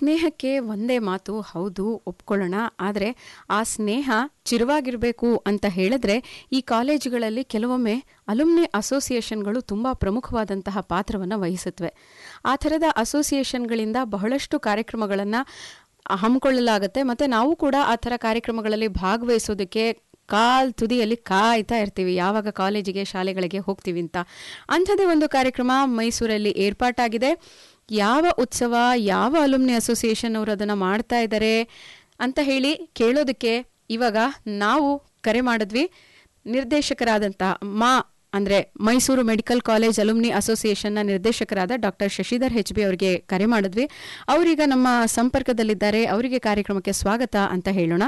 ಸ್ನೇಹಕ್ಕೆ ಒಂದೇ ಮಾತು ಹೌದು ಒಪ್ಕೊಳ್ಳೋಣ ಆದರೆ ಆ ಸ್ನೇಹ ಚಿರವಾಗಿರಬೇಕು ಅಂತ ಹೇಳಿದ್ರೆ ಈ ಕಾಲೇಜುಗಳಲ್ಲಿ ಕೆಲವೊಮ್ಮೆ ಅಲುಮ್ನಿ ಅಸೋಸಿಯೇಷನ್ಗಳು ತುಂಬ ಪ್ರಮುಖವಾದಂತಹ ಪಾತ್ರವನ್ನು ವಹಿಸುತ್ತವೆ ಆ ಥರದ ಅಸೋಸಿಯೇಷನ್ಗಳಿಂದ ಬಹಳಷ್ಟು ಕಾರ್ಯಕ್ರಮಗಳನ್ನು ಹಮ್ಮಿಕೊಳ್ಳಲಾಗುತ್ತೆ ಮತ್ತು ನಾವು ಕೂಡ ಆ ಥರ ಕಾರ್ಯಕ್ರಮಗಳಲ್ಲಿ ಭಾಗವಹಿಸೋದಕ್ಕೆ ಕಾಲ್ ತುದಿಯಲ್ಲಿ ಕಾಯ್ತಾ ಇರ್ತೀವಿ ಯಾವಾಗ ಕಾಲೇಜಿಗೆ ಶಾಲೆಗಳಿಗೆ ಹೋಗ್ತೀವಿ ಅಂತ ಅಂಥದ್ದೇ ಒಂದು ಕಾರ್ಯಕ್ರಮ ಮೈಸೂರಲ್ಲಿ ಏರ್ಪಾಟಾಗಿದೆ ಯಾವ ಉತ್ಸವ ಯಾವ ಅಲುಮ್ನಿ ಅಸೋಸಿಯೇಷನ್ ಅವರು ಅದನ್ನು ಮಾಡ್ತಾ ಇದ್ದಾರೆ ಅಂತ ಹೇಳಿ ಕೇಳೋದಕ್ಕೆ ಇವಾಗ ನಾವು ಕರೆ ಮಾಡಿದ್ವಿ ನಿರ್ದೇಶಕರಾದಂಥ ಮಾ ಅಂದರೆ ಮೈಸೂರು ಮೆಡಿಕಲ್ ಕಾಲೇಜ್ ಅಲುಮ್ನಿ ಅಸೋಸಿಯೇಷನ್ನ ನಿರ್ದೇಶಕರಾದ ಡಾಕ್ಟರ್ ಶಶಿಧರ್ ಹೆಚ್ ಬಿ ಅವರಿಗೆ ಕರೆ ಮಾಡಿದ್ವಿ ಅವರೀಗ ನಮ್ಮ ಸಂಪರ್ಕದಲ್ಲಿದ್ದಾರೆ ಅವರಿಗೆ ಕಾರ್ಯಕ್ರಮಕ್ಕೆ ಸ್ವಾಗತ ಅಂತ ಹೇಳೋಣ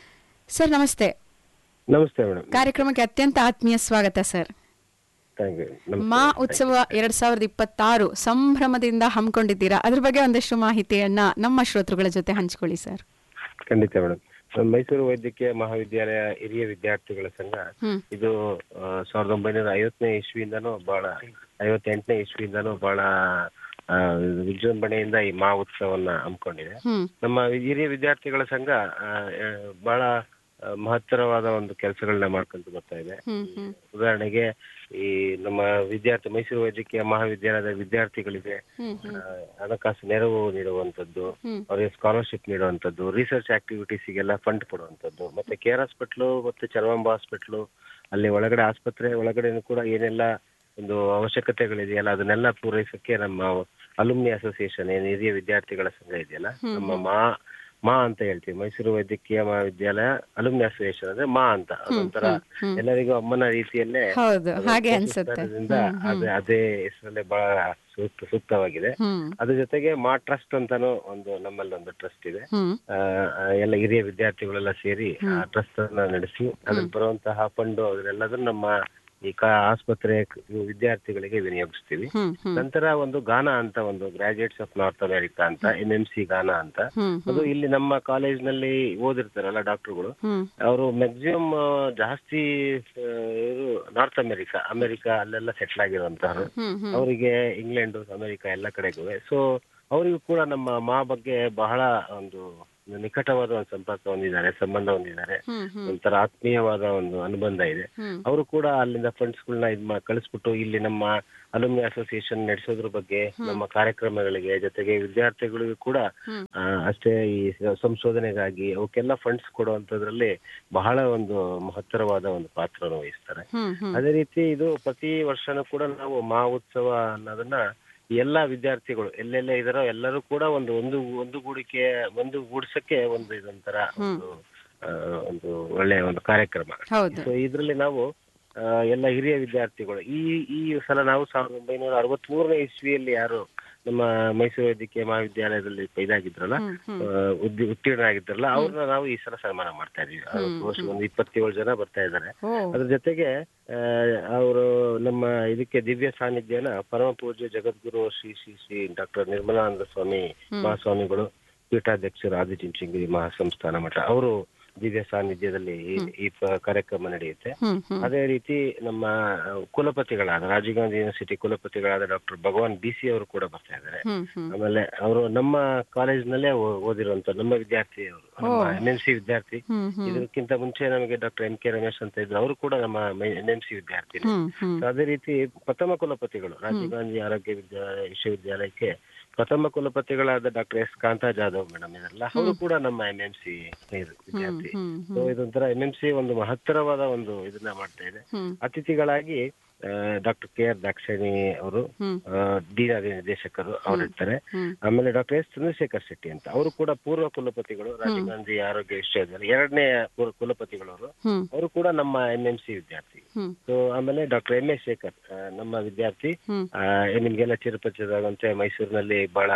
ಸರ್ ನಮಸ್ತೆ ನಮಸ್ತೆ ಮೇಡಮ್ ಕಾರ್ಯಕ್ರಮಕ್ಕೆ ಅತ್ಯಂತ ಆತ್ಮೀಯ ಸ್ವಾಗತ ಸರ್ ಥ್ಯಾಂಕ್ ಯು ಮಾ ಉತ್ಸವ ಎರಡ್ ಸಾವಿರದ ಇಪ್ಪತ್ತಾರು ಸಂಭ್ರಮದಿಂದ ಹಮ್ಮಿಕೊಂಡಿದ್ದೀರಾ ಅದ್ರ ಬಗ್ಗೆ ಒಂದಷ್ಟು ಮಾಹಿತಿಯನ್ನ ನಮ್ಮ ಶ್ರೋತೃಗಳ ಜೊತೆ ಹಂಚಿಕೊಳ್ಳಿ ಸರ್ ಖಂಡಿತ ಮೇಡಮ್ ಮೈಸೂರು ವೈದ್ಯಕೀಯ ಮಹಾವಿದ್ಯಾಲಯ ಹಿರಿಯ ವಿದ್ಯಾರ್ಥಿಗಳ ಸಂಘ ಹ್ಮ್ ಇದು ಆ, ಸಾವಿರದ ಒಂಬೈನೂರ ಐವತ್ತನೇ ಇಸ್ವಿಯಿಂದನೂ ಬಹಳ ಐವತ್ತೆಂಟನೇ ಇಸ್ವಿಯಿಂದನೂ ಬಹಳ ಆ, ವಿಜೃಂಭಣೆಯಿಂದ ಈ ಮಾ ಉತ್ಸವನ್ನ ಹಮ್ಮಿಕೊಂಡಿದೆ ಹ್ಮ್ ನಮ್ಮ ಹಿರಿಯ ವಿದ್ಯಾರ್ಥಿಗಳ ಸಂಘ ಆ, ಆ, ಬಹಳ ಆ, ಮಹತ್ತರವಾದ ಒಂದು ಕೆಲಸಗಳನ್ನ ಮಾಡ್ಕೊಂತ ಬರ್ತಾ ಇದೆ ಹ್ಮ್ ಹ್ಮ್ ಉದಾಹರಣೆಗೆ ಈ ನಮ್ಮ ವಿದ್ಯಾರ್ಥಿ ಮೈಸೂರು ವೈದ್ಯಕೀಯ ಮಹಾವಿದ್ಯಾಲಯದ ವಿದ್ಯಾರ್ಥಿಗಳಿಗೆ ಹ್ಮ್ ಆ, ಹಣಕಾಸು ನೆರವು ನೀಡುವಂತದ್ದು ಹ್ಮ್ ಅವರಿಗೆ ಸ್ಕಾಲರ್ಶಿಪ್ ನೀಡುವಂತದ್ದು ರಿಸರ್ಚ್ ಆಕ್ಟಿವಿಟೀಸ್ಗೆಲ್ಲ ಫಂಡ್ ಕೊಡುವಂತದ್ದು ಮತ್ತೆ ಕೇರ್ ಹಾಸ್ಪಿಟ್ಲು ಮತ್ತೆ ಚರ್ವಾಂಬ ಹಾಸ್ಪಿಟ್ಲು ಅಲ್ಲಿ ಒಳಗಡೆ ಆಸ್ಪತ್ರೆ ಒಳಗಡೆನೂ ಕೂಡ ಏನೆಲ್ಲ ಒಂದು ಅವಶ್ಯಕತೆಗಳಿದೆಯಲ್ಲ ಅದನ್ನೆಲ್ಲ ಪೂರೈಸಕ್ಕೆ ನಮ್ಮ ಅಲುಮ್ನಿ ಅಸೋಸಿಯೇಷನ್ ಏನು ಹಿರಿಯ ವಿದ್ಯಾರ್ಥಿಗಳ ಸಂಘ ಇದೆಯಲ್ಲ ನಮ್ಮ ಮಾ ಮಾ ಅಂತ ಹೇಳ್ತೀವಿ ಮೈಸೂರು ವೈದ್ಯಕೀಯ ಮಹಾವಿದ್ಯಾಲಯ ಅಲುಮ್ನಿ ಅಸೋಸಿಯೇಷನ್ ಅಂದ್ರೆ ಮಾ ಅಂತ ಅದೊಂಥರ ಎಲ್ಲರಿಗೂ ಅಮ್ಮನ ರೀತಿಯಲ್ಲೇ ಹೌದು ಹಾಗೆ ಅನ್ಸುತ್ತೆ ಸರ್ಕಾರದಿಂದ ಅದೇ ಅದೇ ಹೆಸರಲ್ಲೇ ಬಹಳ ಸೂಕ್ತ ಸೂಕ್ತವಾಗಿದೆ ಹ್ಮ್ ಅದ್ರ ಜೊತೆಗೆ ಮಾ ಟ್ರಸ್ಟ್ ಅಂತಾನು ಒಂದು ನಮ್ಮಲ್ಲಿ ಒಂದು ಟ್ರಸ್ಟ್ ಇದೆ ಹ್ಮ್ ಆ, ಆ, ಎಲ್ಲ ಹಿರಿಯ ವಿದ್ಯಾರ್ಥಿಗಳೆಲ್ಲ ಸೇರಿ ಆ ಟ್ರಸ್ಟ್ ಅನ್ನ ನಡೆಸಿ ಅದ್ರಲ್ಲಿ ಬರುವಂತಹ ಫಂಡ್ ಅದನ್ನೆಲ್ಲದನ್ನು ನಮ್ಮ ಈ ಕ ಆಸ್ಪತ್ರೆ ಕ- ವಿದ್ಯಾರ್ಥಿಗಳಿಗೆ ವಿನಿಯೋಗಿಸ್ತೀವಿ ಹ್ಮ್ ಹ್ಮ್ ನಂತರ ಒಂದು ಗಾನಾ ಅಂತ ಒಂದು ಗ್ರಾಜುಯೇಟ್ಸ್ ಆಫ್ ನಾರ್ತ್ ಅಮೆರಿಕಾ ಅಂತ ಎಂ ಎಂ ಸಿ ಗಾನಾ ಅಂತ ಹ್ಮ್ ಅದು ಇಲ್ಲಿ ನಮ್ಮ ಕಾಲೇಜ್ನಲ್ಲಿ ಓದಿರ್ತಾರಲ್ಲ ಡಾಕ್ಟರ್ಗಳು ಹ್ಮ್ ಅವರು ಮ್ಯಾಕ್ಸಿಮಮ್ ಜಾಸ್ತಿ ಆ, ಇವರು ನಾರ್ತ್ ಅಮೆರಿಕಾ ಅಮೆರಿಕಾ ಅಲ್ಲೆಲ್ಲ ಸೆಟ್ಲ್ ಆಗಿರುವಂತಹರು ಹ್ಮ್ ಹ್ಮ್ ಅವರಿಗೆ ಇಂಗ್ಲೆಂಡ್ ಅಮೆರಿಕ ಎಲ್ಲ ಕಡೆಗೂ ಸೊ ಅವರಿಗೂ ಕೂಡ ನಮ್ಮ ಮಾ ಬಗ್ಗೆ ಬಹಳ ಒಂದು ನಿಕಟವಾದ ಒಂದು ಸಂಪರ್ಕ ಹೊಂದಿದ್ದಾರೆ ಸಂಬಂಧ ಹೊಂದಿದ್ದಾರೆ ಹ್ಮ್ ಹ್ಮ್ ಒಂಥರ ಆತ್ಮೀಯವಾದ ಒಂದು ಅನುಬಂಧ ಇದೆ ಹ್ಮ್ ಅವರು ಕೂಡ ಅಲ್ಲಿಂದ ಫಂಡ್ಸ್ ಗಳನ್ನ ಇದ್ ಮಾ- ಕಳಿಸ್ಬಿಟ್ಟು ಇಲ್ಲಿ ನಮ್ಮ ಅಲುಮ್ನಿ ಅಸೋಸಿಯೇಷನ್ ನಡೆಸೋದ್ರ ಬಗ್ಗೆ ನಮ್ಮ ಕಾರ್ಯಕ್ರಮಗಳಿಗೆ ಜೊತೆಗೆ ವಿದ್ಯಾರ್ಥಿಗಳಿಗೂ ಕೂಡ ಹ್ಮ್. ಆ, ಅಷ್ಟೇ ಈ ಸಂಶೋಧನೆಗಾಗಿ ಅವಕ್ಕೆಲ್ಲ ಫಂಡ್ಸ್ ಕೊಡುವಂತದ್ರಲ್ಲಿ ಬಹಳ ಒಂದು ಮಹತ್ತರವಾದ ಒಂದು ಪಾತ್ರವನ್ನು ವಹಿಸ್ತಾರೆ ಹ್ಮ್ ಹ್ಮ್ ಅದೇ ರೀತಿ ಇದು ಪ್ರತಿ ವರ್ಷನೂ ಕೂಡ ನಾವು ಮಹಾ ಉತ್ಸವ ಅನ್ನೋದನ್ನ ಎಲ್ಲಾ ವಿದ್ಯಾರ್ಥಿಗಳು ಎಲ್ಲೆಲ್ಲ ಇದಾರೋ ಎಲ್ಲರೂ ಕೂಡ ಒಂದು ಒಂದು ಒಂದು ಗೂಡಿಕೆ ಒಂದು ಗೂಡ್ಸಕ್ಕೆ ಒಂದು ಇದೊಂಥರ ಒಂದು ಆ, ಒಂದು ಒಳ್ಳೆಯ ಒಂದು ಕಾರ್ಯಕ್ರಮ ಹೌದು ಸೊ ಇದ್ರಲ್ಲಿ ನಾವು ಆ, ಎಲ್ಲ ಹಿರಿಯ ವಿದ್ಯಾರ್ಥಿಗಳು ಈ ಈ ಸಲ ನಾವು ಸಾವಿರದ ಒಂಬೈನೂರ ಅರವತ್ತ್ ಮೂರನೇ ಇಸ್ವಿಯಲ್ಲಿ ಯಾರು ನಮ್ಮ ಮೈಸೂರು ವೈದ್ಯಕೀಯ ಮಹಾವಿದ್ಯಾಲಯದಲ್ಲಿ ಇದಾಗಿದ್ರಲ್ಲ ಹ್ಮ್ ಹ್ಮ್ ಆ, ಉದ್ದಿ- ಉತ್ತೀರ್ಣರಾಗಿದ್ರಲ್ಲ ಅವ್ರನ್ನ ನಾವು ಈ ಸಲ ಸನ್ಮಾನ ಮಾಡ್ತಾ ಇದೀವಿ ವರ್ಷ ಒಂದು ಇಪ್ಪತ್ತೇಳು ಜನ ಬರ್ತಾ ಇದ್ದಾರೆ ಓ ಅದ್ರ ಜೊತೆಗೆ ಅವರು ನಮ್ಮ ಇದಕ್ಕೆ ದಿವ್ಯ ಸಾನ್ನಿಧ್ಯನ ಪರಮ ಪೂಜ್ಯ ಜಗದ್ಗುರು ಶ್ರೀ ಶ್ರೀ ಶ್ರೀ ಡಾಕ್ಟರ್ ನಿರ್ಮಲಾನಂದ ಸ್ವಾಮಿ ಮಹಾಸ್ವಾಮಿಗಳು ಪೀಠಾಧ್ಯಕ್ಷರು ಆದಿಚುಂಚನಗಿರಿ ಮಹಾಸಂಸ್ಥಾನ ಮಠ ಅವರು ದಿವ್ಯ ಸಾನ್ನಿಧ್ಯದಲ್ಲಿ ಈ- ಈ ಪ- ಕಾರ್ಯಕ್ರಮ ನಡೆಯುತ್ತೆ ಹ್ಮ್ ಹ್ಮ್ ಅದೇ ರೀತಿ ನಮ್ಮ ಕುಲಪತಿಗಳಾದ ರಾಜೀವ್ ಗಾಂಧಿ ಯೂನಿವರ್ಸಿಟಿ ಕುಲಪತಿಗಳಾದ ಡಾಕ್ಟರ್ ಭಗವಾನ್ ಬಿ ಸಿ ಅವರು ಕೂಡ ಬರ್ತಾ ಇದ್ದಾರೆ ಹ್ಮ್ ಹ್ಮ್ ಆಮೇಲೆ ಅವರು ನಮ್ಮ ಕಾಲೇಜ್ನಲ್ಲೇ ಓದಿರುವಂತ ನಮ್ಮ ವಿದ್ಯಾರ್ಥಿ ಅವರು ನಮ್ಮ ಎನ್ ಎಂ ಸಿ ವಿದ್ಯಾರ್ಥಿ ಹ್ಮ್ ಹ್ಮ್ ಇದಕ್ಕಿಂತ ಮುಂಚೆ ನಮಗೆ ಡಾಕ್ಟರ್ ಎಂ ಕೆ ರಮೇಶ್ ಅಂತ ಇದ್ರು ಅವರು ಕೂಡ ನಮ್ಮ ಎನ್ ಎಂ ಸಿ ವಿದ್ಯಾರ್ಥಿ ಹ್ಮ್ ಹ್ಮ್ ಅದೇ ರೀತಿ ಪ್ರಥಮ ಕುಲಪತಿಗಳು ರಾಜೀವ್ ಗಾಂಧಿ ಆರೋಗ್ಯ ವಿದ್ಯಾಲಯ ವಿಶ್ವವಿದ್ಯಾಲಯಕ್ಕೆ ಪ್ರಥಮ ಕುಲಪತಿಗಳಾದ doctor S Kanta Jadhav madam ಇದೆಲ್ಲ ಅವರು ಕೂಡ ನಮ್ಮ ಎಂ ಎಂ ಸಿ ವಿದ್ಯಾರ್ಥಿ ಹ್ಮ್ ಸೊ ಇದೊಂಥರ ಎಂ ಎಂ ಸಿ ಒಂದು ಮಹತ್ತರವಾದ ಒಂದು ಇದನ್ನ ಮಾಡ್ತಾ ಇದೆ ಹ್ಮ್ ಅತಿಥಿಗಳಾಗಿ ಡಾಕ್ಟರ್ ಕೆ ಆರ್ ದಾಕ್ಷಾಯಿಣಿ ಅವರು ಹ್ಮ್ ಡಿನ್ ನಿರ್ದೇಶಕರು ಅವರಿರ್ತಾರೆ ಹ್ಮ್ ಆಮೇಲೆ ಡಾಕ್ಟರ್ ಎಸ್ ಚಂದ್ರಶೇಖರ್ ಶೆಟ್ಟಿ ಅಂತ ಅವರು ಕೂಡ ಪೂರ್ವ ಕುಲಪತಿಗಳು ರಾಜೀವ್ ಗಾಂಧಿ ಆರೋಗ್ಯ ವಿಶ್ವವಿದ್ಯಾಲಯ ಎರಡನೇ ಪೂರ್ವ ಕುಲಪತಿಗಳವರು ಹ್ಮ್ ಅವರು ಕೂಡ ನಮ್ಮ ಎಂ ಎಂ ಸಿ ವಿದ್ಯಾರ್ಥಿ ಹ್ಮ್ ಸೊ ಆಮೇಲೆ ಡಾಕ್ಟರ್ ಎಂ ಎ ಶೇಖರ್ ಆ, ನಮ್ಮ ವಿದ್ಯಾರ್ಥಿ ಹ್ಮ್ ಆ, ನಿಮ್ಗೆಲ್ಲ ಚಿರಪರಿಚಿತವಾದಂತೆ ಮೈಸೂರಿನಲ್ಲಿ ಬಹಳ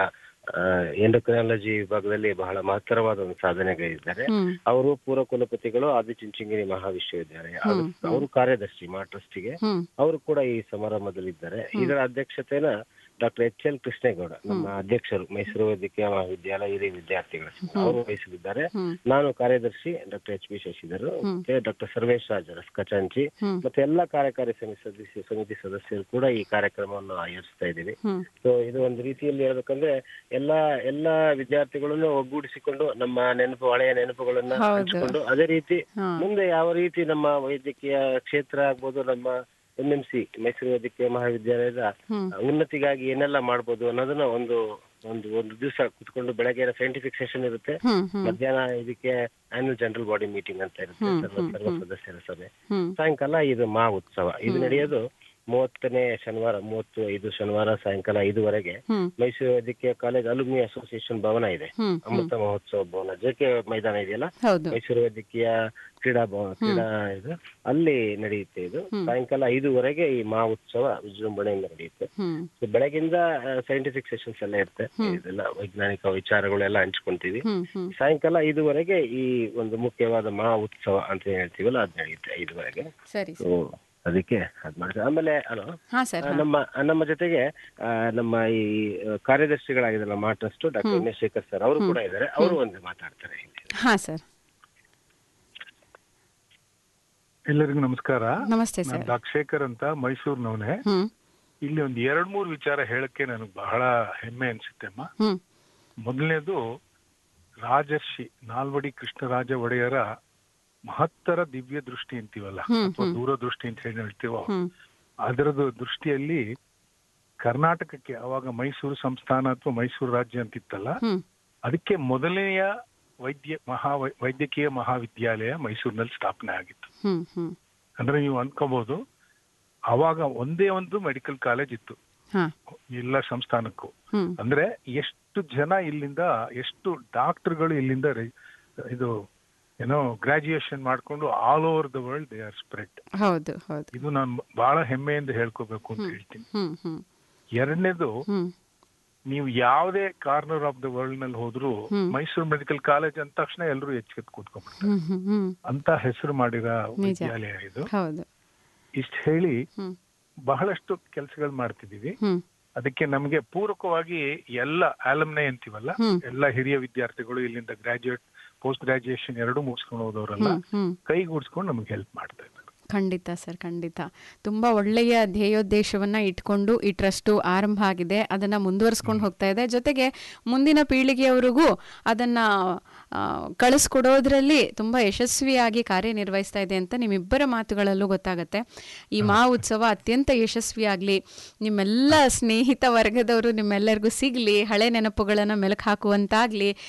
ಎಂಡೋಕ್ರನಾಲಜಿ ವಿಭಾಗದಲ್ಲಿ ಬಹಳ ಮಹತ್ತರವಾದ ಒಂದು ಸಾಧನೆಗಳಿದ್ದಾರೆ ಹ್ಮ್ ಅವರು ಪೂರ್ವ ಕುಲಪತಿಗಳು ಆದಿಚುಂಚನಗಿರಿ ಮಹಾವಿಶ್ವವಿದ್ಯಾಲಯ ಅದು- ಅವರು ಕಾರ್ಯದರ್ಶಿ ಮಾ ಟ್ರಸ್ಟಿಗೆ ಹ್ಮ್ ಅವರು ಕೂಡ ಈ ಸಮಾರಂಭದಲ್ಲಿದ್ದಾರೆ ಇದರ ಅಧ್ಯಕ್ಷತೆನ ಡಾಕ್ಟರ್ ಎಚ್ ಎಲ್ ಕೃಷ್ಣೇಗೌಡ ನಮ್ಮ ಅಧ್ಯಕ್ಷರು ಮೈಸೂರು ವೈದ್ಯಕೀಯ ಮಹಾವಿದ್ಯಾಲಯ ಹಿರಿಯ ವಿದ್ಯಾರ್ಥಿಗಳ ಸಂಘ ಅವರು ವಹಿಸಲಿದ್ದಾರೆ ಹ್ಮ್. ನಾನು ಕಾರ್ಯದರ್ಶಿ ಡಾಕ್ಟರ್ ಎಚ್ ಪಿ ಶಶಿಧರ್ ಮತ್ತೆ ಡಾಕ್ಟರ್ ಸರ್ವೇಶ್ ರಾಜ್ ರಸ್ಕಚಾಂಚಿ ಹ್ಮ್. ಮತ್ತೆ ಎಲ್ಲಾ ಕಾರ್ಯಕಾರಿ ಸಮಿತಿ ಸದಸ್ಯ ಸಮಿತಿ ಸದಸ್ಯರು ಕೂಡ ಈ ಕಾರ್ಯಕ್ರಮವನ್ನು ಆಯೋಜಿಸ್ತಾ ಇದ್ದೀವಿ ಹ್ಮ್ ಸೊ ಇದು ಒಂದು ರೀತಿಯಲ್ಲಿ ಹೇಳ್ಬೇಕಂದ್ರೆ ಎಲ್ಲಾ ಎಲ್ಲಾ ವಿದ್ಯಾರ್ಥಿಗಳನ್ನು ಒಗ್ಗೂಡಿಸಿಕೊಂಡು ನಮ್ಮ ನೆನಪು ಹಳೆಯ ನೆನಪುಗಳನ್ನ ಹೌದು. ಹಂಚಿಕೊಂಡು ಅದೇ ರೀತಿ ಹಾ. ಮುಂದೆ ಯಾವ ರೀತಿ ನಮ್ಮ ವೈದ್ಯಕೀಯ ಕ್ಷೇತ್ರ ಆಗ್ಬೋದು ನಮ್ಮ ಎಂ ಎಂ ಸಿ ಮೈಸೂರು ವೈದ್ಯಕೀಯ ಮಹಾವಿದ್ಯಾಲಯದ ಹ್ಮ್. ಉನ್ನತಿಗಾಗಿ ಏನೆಲ್ಲ ಮಾಡ್ಬೋದು ಅನ್ನೋದನ್ನ ಒಂದು ಒಂದು ಒಂದು ದಿವಸ ಕುತ್ಕೊಂಡು ಬೆಳಗ್ಗೆ ಸೈಂಟಿಫಿಕ್ ಸೆಷನ್ ಇರುತ್ತೆ ಹ್ಮ್ ಹ್ಮ್ ಮಧ್ಯಾಹ್ನ ಇದಕ್ಕೆ ಆನ್ಯುವಲ್ ಜನರಲ್ ಬಾಡಿ ಮೀಟಿಂಗ್ ಅಂತ ಇರುತ್ತೆ ಹ್ಮ್, ಸರ್ವ ಸರ್ವ ಸದಸ್ಯರ ಸಭೆ ಹ್ಮ್ ಸಾಯಂಕಾಲ ಇದು ಮಾ ಉತ್ಸವ ಇದು ನಡೆಯೋದು ಮೂವತ್ತನೇ ಶನಿವಾರ ಮೂವತ್ತು ಐದು ಶನಿವಾರ ಸಾಯಂಕಾಲ ಐದುವರೆಗೆ ಹ್ಮ್ ಮೈಸೂರು ವೈದ್ಯಕೀಯ ಕಾಲೇಜ್ ಅಲುಮಿನಿ ಅಸೋಸಿಯೇಷನ್ ಭವನ ಇದೆ ಹ್ಮ್ ಅಮೃತ ಮಹೋತ್ಸವ ಭವನ ಜೆ ಕೆ ಮೈದಾನ ಇದೆಯಲ್ಲ ಹೌದು ಮೈಸೂರು ವೈದ್ಯಕೀಯ ಕ್ರೀಡಾ ಭವನ ಕ್ರೀಡಾ ಇದು ಅಲ್ಲಿ ನಡೆಯುತ್ತೆ ಇದು ಸಾಯಂಕಾಲ ಐದುವರೆಗೆ ಈ ಮಹಾ ಉತ್ಸವ ವಿಜೃಂಭಣೆಯಿಂದ ನಡೆಯುತ್ತೆ ಹ್ಮ್ So ಬೆಳಗಿಂದ ಸೈಂಟಿಫಿಕ್ ಸೆಷನ್ಸ್ ಎಲ್ಲ ಇರುತ್ತೆ ಇದೆಲ್ಲ ವೈಜ್ಞಾನಿಕ ವಿಚಾರಗಳೆಲ್ಲ ಹಂಚ್ಕೊಂತೀವಿ ಹ್ಮ್ ಹ್ಮ್ ಸಾಯಂಕಾಲ ಐದುವರೆಗೆ ಈ ಒಂದು ಮುಖ್ಯವಾದ ಮಹಾ ಉತ್ಸವ ಅಂತ ಏನ್ ಹೇಳ್ತೀವಲ್ಲ ಅದ್ ನಡೆಯುತ್ತೆ ಐದುವರೆಗೆ ಸರಿ ಸೊ ಅದಕ್ಕೆ ಅದ್ ಮಾಡ್ತೀವಿ ಆಮೇಲೆ ಹಲೋ ಹಾ ಸರ್ ನಮ್ಮ ನಮ್ಮ ಜೊತೆಗೆ ಆ, ನಮ್ಮ ಈ ಆ, ಕಾರ್ಯದರ್ಶಿಗಳಾಗಿದ್ದಲ್ಲ ಮಾ trust doctor Umesh Shekhar sir ಅವರು ಕೂಡ ಇದ್ದಾರೆ ಅವರು ಒಂದು ಮಾತಾಡ್ತಾರೆ ಇಲ್ಲಿ ಹಾ ಸರ್ ಎಲ್ಲರಿಗೂ ನಮಸ್ಕಾರ ನಮಸ್ತೆ ನಾನು ಸರ್ ಡಾಕ್ಟರ್ ಶೇಖರ್ ಅಂತ ಮೈಸೂರಿನವನೇ ಹ್ಮ್ ಇಲ್ಲಿ ಒಂದು ಎರಡ್ ಮೂರು ವಿಚಾರ ಹೇಳಕ್ಕೆ ನನಗೆ ಬಹಳ ಹೆಮ್ಮೆ ಅನ್ಸುತ್ತೆ ಅಮ್ಮ ಹ್ಮ್ ಮೊದಲನೇದು ರಾಜರ್ಷಿ ನಾಲ್ವಡಿ ಕೃಷ್ಣರಾಜ ಒಡೆಯರ ಮಹತ್ತರ ದಿವ್ಯ ದೃಷ್ಟಿ ಅಂತೀವಲ್ಲ ಹ್ಮ್, ಅಥವಾ ಹ್ಮ್. ದೂರದೃಷ್ಟಿ ಅಂತ ಹೇಳಿ ಹೇಳ್ತೀವೋ ಹ್ಮ್ ಅದರದ್ದು ದೃಷ್ಟಿಯಲ್ಲಿ ಕರ್ನಾಟಕಕ್ಕೆ ಅವಾಗ ಮೈಸೂರು ಸಂಸ್ಥಾನ ಅಥವಾ ಮೈಸೂರು ರಾಜ್ಯ ಅಂತಿತ್ತಲ್ಲ ಹ್ಮ್ ಅದಕ್ಕೆ ಮೊದಲನೆಯ ವೈದ್ಯ ಮಹಾ ವೈ- ವೈದ್ಯಕೀಯ ಮಹಾವಿದ್ಯಾಲಯ ಮೈಸೂರಿನಲ್ಲಿ ಸ್ಥಾಪನೆ ಆಗಿತ್ತು ಹ್ಮ್ ಹ್ಮ್ ಅಂದ್ರೆ ನೀವು ಅನ್ಕೋಬಹುದು ಅವಾಗ ಒಂದೇ ಒಂದು ಮೆಡಿಕಲ್ ಕಾಲೇಜ್ ಇತ್ತು ಹಾ ಎಲ್ಲ ಸಂಸ್ಥಾನಕ್ಕೂ ಹ್ಮ್ ಅಂದ್ರೆ ಎಷ್ಟು ಜನ ಇಲ್ಲಿಂದ ಎಷ್ಟು ಡಾಕ್ಟರ್ಗಳು ಇಲ್ಲಿಂದ ರೆ- ಇದು ಏನೋ ಗ್ರಾಜುಯೇಷನ್ ಮಾಡ್ಕೊಂಡು all over the world they are spread ಹೌದು ಹೌದು ಇದು ನಾನು ಬಹಳ ಹೆಮ್ಮೆಯಿಂದ ಹೇಳ್ಕೋಬೇಕು ಅಂತ ಹೇಳ್ತೀನಿ ಹ್ಮ್ ಹ್ಮ್ ಎರಡನೇದು ಹ್ಮ್ ನೀವು ಯಾವುದೇ ಕಾರ್ನರ್ ಆಫ್ ದ ವರ್ಲ್ಡ್ ನಲ್ಲಿ ಹೋದ್ರು ಹ್ಮ್. ಮೈಸೂರು ಮೆಡಿಕಲ್ ಕಾಲೇಜ್ ಅಂದ ತಕ್ಷಣ ಎಲ್ಲರೂ ಎಚ್ಚೆತ್ ಕೂತ್ಕೊಂಡ್ಬಿಡ್ತಾರೆ ಹ್ಮ್ ಹ್ಮ್ ಹ್ಮ್ ಅಂತ ಹೆಸರು ಮಾಡಿರೋ ನಿಜ. ವಿದ್ಯಾಲಯ ಇದು ಹೌದು ಇಷ್ಟು ಹೇಳಿ ಹ್ಮ್ ಬಹಳಷ್ಟು ಕೆಲಸಗಳು ಮಾಡ್ತಿದೀವಿ ಹ್ಮ್ ಅದಕ್ಕೆ ನಮಗೆ ಪೂರಕವಾಗಿ ಎಲ್ಲ ಆಲಮ್ನೈ ಅಂತೀವಲ್ಲ ಹ್ಮ್. ಎಲ್ಲ ಹಿರಿಯ ವಿದ್ಯಾರ್ಥಿಗಳು ಇಲ್ಲಿಂದ ಗ್ರಾಜುಯೇಟ್ ಪೋಸ್ಟ್ ಗ್ರಾಜುಯೇಷನ್ ಎರಡೂ ಮುಗಿಸ್ಕೊಂಡು ಹೋದವರೆಲ್ಲ ಹ್ಮ್ ಹ್ಮ್ ಕೈಗೂಡಿಸ್ಕೊಂಡು ನಮ್ಗೆ ಹೆಲ್ಪ್ ಮಾಡ್ತಾ ಇದ್ದಾರೆ ಖಂಡಿತ ಸರ್ ಖಂಡಿತ ತುಂಬ ಒಳ್ಳೆಯ ಧ್ಯೇಯೋದ್ದೇಶವನ್ನು ಇಟ್ಕೊಂಡು ಈ ಟ್ರಸ್ಟು ಆರಂಭ ಆಗಿದೆ ಅದನ್ನು ಮುಂದುವರಿಸ್ಕೊಂಡು ಹೋಗ್ತಾ ಇದೆ ಜೊತೆಗೆ ಮುಂದಿನ ಪೀಳಿಗೆಯವರಿಗೂ ಅದನ್ನು ಕಳಿಸ್ಕೊಡೋದ್ರಲ್ಲಿ ತುಂಬ ಯಶಸ್ವಿಯಾಗಿ ಕಾರ್ಯನಿರ್ವಹಿಸ್ತಾ ಇದೆ ಅಂತ ನಿಮ್ಮಿಬ್ಬರ ಮಾತುಗಳಲ್ಲೂ ಗೊತ್ತಾಗುತ್ತೆ ಈ ಮಾ ಉತ್ಸವ ಅತ್ಯಂತ ಯಶಸ್ವಿಯಾಗಲಿ ನಿಮ್ಮೆಲ್ಲ ಸ್ನೇಹಿತ ವರ್ಗದವರು ನಿಮ್ಮೆಲ್ಲರಿಗೂ ಸಿಗಲಿ ಹಳೆ ನೆನಪುಗಳನ್ನು ಮೆಲುಕು ಹಾಕುವಂತಾಗಲಿ